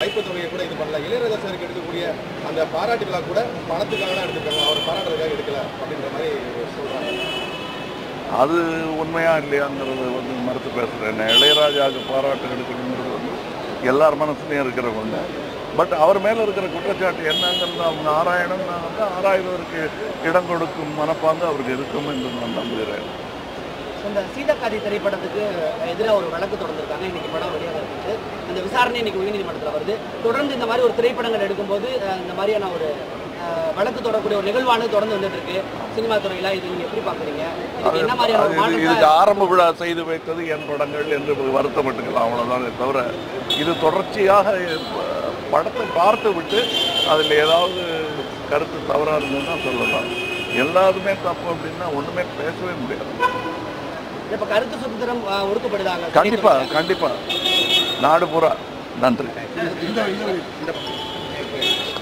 வைப்பு தொகையை கூட இது பண்ணல இளையராஜா சாருக்கு எடுக்கக்கூடிய அந்த பாராட்டு விழா கூட பணத்துக்காக தான் எடுத்துருக்காங்க அவர் பாராட்டுறதுக்காக எடுக்கல அப்படின்ற மாதிரி சொல்றாங்க அது உண்மையா இல்லையாங்கிறது வந்து மறுத்து பேசுகிறேன் இளையராஜாவுக்கு பாராட்டு எடுக்கணுங்கிறது வந்து எல்லார் மனசுலையும் இருக்கிற ஒன்று பட் அவர் மேலே இருக்கிற குற்றச்சாட்டு என்னங்கிறது அவங்க ஆராயணும்னா வந்து ஆராய்வதற்கு இடம் கொடுக்கும் மனப்பாங்கு அவருக்கு இருக்கும் என்று நான் நம்புகிறேன் இந்த சீதக்காதி திரைப்படத்துக்கு எதிராக ஒரு வழக்கு தொடர்ந்துருக்காங்க இன்னைக்கு படம் வெளியாக இருக்கு அந்த விசாரணை இன்னைக்கு உயர்நீதிமன்றத்தில் வருது தொடர்ந்து இந்த மாதிரி ஒரு திரைப்படங்கள் எடுக்கும்போது அஹ், இந்த மாதிரியான ஒரு அஹ், வழக்கு தொடரக்கூடிய ஒரு நிகழ்வானது தொடர்ந்து வந்துட்டு இருக்கு சினிமா துறையில இது நீங்க எப்படி பாக்குறீங்க இதுக்கு என்ன மாதிரியான ஒரு அது இது- இதுக்கு மாற்றத்தை ஆரம்ப விழா செய்து வைத்தது என் படங்கள் என்று வருத்தப்பட்டுக்கலாம் அவ்வளோதானே தவிர இது தொடர்ச்சியாக ப- படத்தை பார்த்து விட்டு அதில் ஏதாவது கருத்து தவறாக இருந்ததுன்னா சொல்லலாம் எல்லாருமே தப்பு அப்படின்னா ஒன்றுமே பேசவே முடியாது இப்ப கருத்து சுதந்திரம் அஹ், ஒடுக்கப்படுதாங்க கண்டிப்பா கண்டிப்பா நாடு பூரா நன்றி இந்த